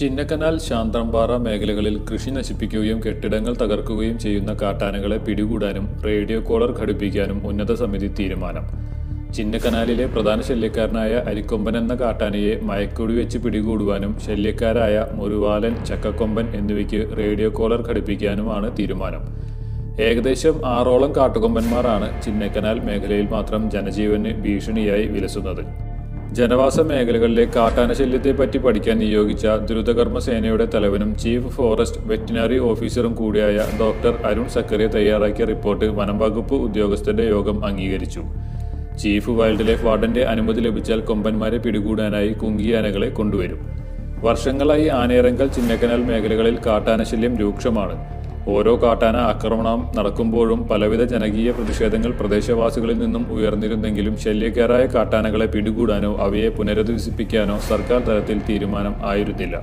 ചിന്നക്കനാൽ ശാന്തമ്പാറ മേഖലകളിൽ കൃഷി നശിപ്പിക്കുകയും കെട്ടിടങ്ങൾ തകർക്കുകയും ചെയ്യുന്ന കാട്ടാനകളെ പിടികൂടാനും റേഡിയോ കോളർ ഘടിപ്പിക്കാനും ഉന്നത സമിതി തീരുമാനം ചിന്നക്കനാലിലെ പ്രധാന ശല്യക്കാരനായ അരിക്കൊമ്പൻ എന്ന കാട്ടാനയെ മയക്കുടി വെച്ച് പിടികൂടുവാനും ശല്യക്കാരായ മുരുവാലൻ ചക്കക്കൊമ്പൻ എന്നിവയ്ക്ക് റേഡിയോ കോളർ ഘടിപ്പിക്കാനുമാണ് തീരുമാനം ഏകദേശം ആറോളം കാട്ടുകൊമ്പന്മാരാണ് ചിന്നക്കനാൽ മേഖലയിൽ മാത്രം ജനജീവന് ഭീഷണിയായി വിലസുന്നത് ജനവാസ മേഖലകളിലെ കാട്ടാന ശല്യത്തെപ്പറ്റി പഠിക്കാൻ നിയോഗിച്ച ദ്രുതകർമ്മ സേനയുടെ തലവനും ചീഫ് ഫോറസ്റ്റ് വെറ്റിനറി ഓഫീസറും കൂടിയായ ഡോക്ടർ അരുൺ സക്കറിയ തയ്യാറാക്കിയ റിപ്പോർട്ട് വനം വകുപ്പ് ഉദ്യോഗസ്ഥരുടെ യോഗം അംഗീകരിച്ചു ചീഫ് വൈൽഡ് ലൈഫ് വാർഡന്റെ അനുമതി ലഭിച്ചാൽ കൊമ്പന്മാരെ പിടികൂടാനായി കുങ്കിയാനകളെ കൊണ്ടുവരും വർഷങ്ങളായി ആനയിറങ്കൽ ചിന്നക്കനാൽ മേഖലകളിൽ കാട്ടാനശല്യം രൂക്ഷമാണ് ഓരോ കാട്ടാന ആക്രമണം നടക്കുമ്പോഴും പലവിധ ജനകീയ പ്രതിഷേധങ്ങൾ പ്രദേശവാസികളിൽ നിന്നും ഉയർന്നിരുന്നെങ്കിലും ശല്യക്കാരായ കാട്ടാനകളെ പിടികൂടാനോ അവയെ പുനരധിവസിപ്പിക്കാനോ സർക്കാർ തലത്തിൽ തീരുമാനം ആയിരുന്നില്ല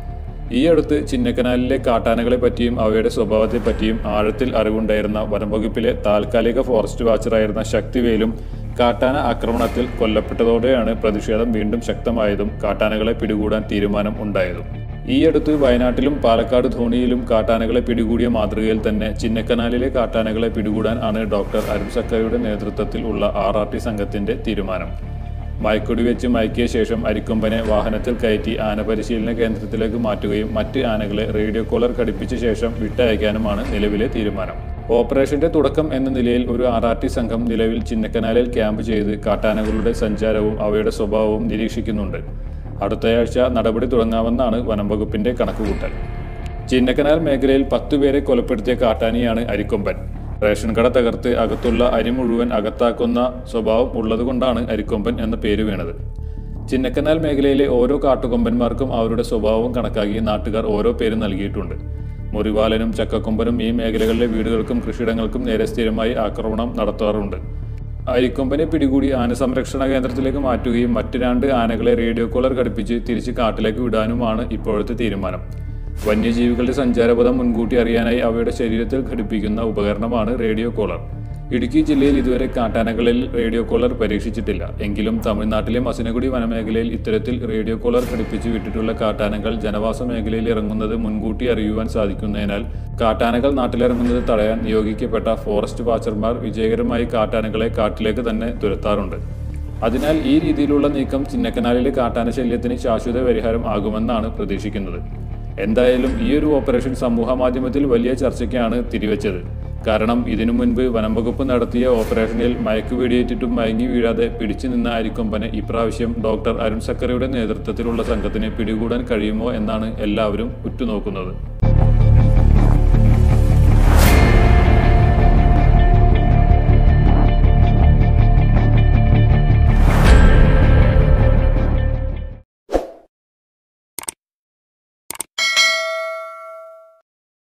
ഈ അടുത്ത് ചിന്നക്കനാലിലെ കാട്ടാനകളെ പറ്റിയും അവയുടെ സ്വഭാവത്തെ പറ്റിയും ആഴത്തിൽ അറിവുണ്ടായിരുന്ന വനംവകുപ്പിലെ താൽക്കാലിക ഫോറസ്റ്റ് വാച്ചറായിരുന്ന ശക്തിവേലും കാട്ടാന ആക്രമണത്തിൽ കൊല്ലപ്പെട്ടതോടെയാണ് പ്രതിഷേധം വീണ്ടും ശക്തമായതും കാട്ടാനകളെ പിടികൂടാൻ തീരുമാനം ഉണ്ടായതും ഈ അടുത്ത് വയനാട്ടിലും പാലക്കാട് ധോണിയിലും കാട്ടാനകളെ പിടികൂടിയ മാതൃകയിൽ തന്നെ ചിന്നക്കനാലിലെ കാട്ടാനകളെ പിടികൂടാൻ ആണ് ഡോക്ടർ അരുൺ സക്കയുടെ നേതൃത്വത്തിൽ ഉള്ള ആർ ആർ ടി സംഘത്തിന്റെ തീരുമാനം മയക്കുടി വെച്ച് മയക്കിയ ശേഷം അരിക്കൊമ്പനെ വാഹനത്തിൽ കയറ്റി ആന പരിശീലന കേന്ദ്രത്തിലേക്ക് മാറ്റുകയും മറ്റ് ആനകളെ റേഡിയോ കോളർ ഘടിപ്പിച്ച ശേഷം വിട്ടയക്കാനുമാണ് നിലവിലെ തീരുമാനം ഓപ്പറേഷന്റെ തുടക്കം എന്ന നിലയിൽ ഒരു ആർ ആർ ടി സംഘം നിലവിൽ ചിന്നക്കനാലിൽ ക്യാമ്പ് ചെയ്ത് കാട്ടാനകളുടെ സഞ്ചാരവും അവയുടെ സ്വഭാവവും നിരീക്ഷിക്കുന്നുണ്ട് അടുത്തയാഴ്ച നടപടി തുടങ്ങാമെന്നാണ് വനം വകുപ്പിന്റെ കണക്കുകൂട്ടൽ ചിന്നക്കനാൽ മേഖലയിൽ പത്തുപേരെ കൊലപ്പെടുത്തിയ കാട്ടാനിയാണ് അരിക്കൊമ്പൻ റേഷൻ കട തകർത്ത് അകത്തുള്ള അരി മുഴുവൻ അകത്താക്കുന്ന സ്വഭാവം ഉള്ളതുകൊണ്ടാണ് അരിക്കൊമ്പൻ എന്ന പേര് വീണത് ചിന്നക്കനാൽ മേഖലയിലെ ഓരോ കാട്ടുകൊമ്പന്മാർക്കും അവരുടെ സ്വഭാവം കണക്കാക്കി നാട്ടുകാർ ഓരോ പേര് നൽകിയിട്ടുണ്ട് മുറിവാലനും ചക്കക്കൊമ്പനും ഈ മേഖലകളിലെ വീടുകൾക്കും കൃഷിയിടങ്ങൾക്കും നേരെ സ്ഥിരമായി ആക്രമണം നടത്താറുണ്ട് അരിക്കൊമ്പനെ പിടികൂടി ആന സംരക്ഷണ കേന്ദ്രത്തിലേക്ക് മാറ്റുകയും മറ്റ് രണ്ട് ആനകളെ റേഡിയോ കോളർ ഘടിപ്പിച്ച് തിരിച്ച് കാട്ടിലേക്ക് വിടാനുമാണ് ഇപ്പോഴത്തെ തീരുമാനം വന്യജീവികളുടെ സഞ്ചാരപഥം മുൻകൂട്ടി അറിയാനായി അവയുടെ ശരീരത്തിൽ ഘടിപ്പിക്കുന്ന ഉപകരണമാണ് റേഡിയോ കോളർ ഇടുക്കി ജില്ലയിൽ ഇതുവരെ കാട്ടാനകളിൽ റേഡിയോ കോളർ പരീക്ഷിച്ചിട്ടില്ല എങ്കിലും തമിഴ്നാട്ടിലെ മസിനഗുഡി വനമേഖലയിൽ ഇത്തരത്തിൽ റേഡിയോ കോളർ ഘടിപ്പിച്ച് വിട്ടിട്ടുള്ള കാട്ടാനകൾ ജനവാസ മേഖലയിൽ ഇറങ്ങുന്നത് മുൻകൂട്ടി അറിയുവാൻ സാധിക്കുന്നതിനാൽ കാട്ടാനകൾ നാട്ടിലിറങ്ങുന്നത് തടയാൻ നിയോഗിക്കപ്പെട്ട ഫോറസ്റ്റ് വാച്ചർമാർ വിജയകരമായി കാട്ടാനകളെ കാട്ടിലേക്ക് തന്നെ തുരത്താറുണ്ട് അതിനാൽ ഈ രീതിയിലുള്ള നീക്കം ചിന്നക്കനാലിലെ കാട്ടാന ശല്യത്തിന് ശാശ്വത പരിഹാരം ആകുമെന്നാണ് പ്രതീക്ഷിക്കുന്നത് എന്തായാലും ഈ ഒരു ഓപ്പറേഷൻ സമൂഹ മാധ്യമത്തിൽ വലിയ ചർച്ചയ്ക്കാണ് തിരിവെച്ചത് കാരണം ഇതിനു മുൻപ് വനം വകുപ്പ് നടത്തിയ ഓപ്പറേഷനിൽ മയക്ക് വെടിയേറ്റിട്ടും മയങ്ങി വീഴാതെ പിടിച്ചു നിന്ന അരിക്കൊമ്പനെ ഇപ്രാവശ്യം ഡോക്ടർ അരുൺ സക്കറിയുടെ നേതൃത്വത്തിലുള്ള സംഘത്തിന് പിടികൂടാൻ കഴിയുമോ എന്നാണ് എല്ലാവരും ഉറ്റുനോക്കുന്നത്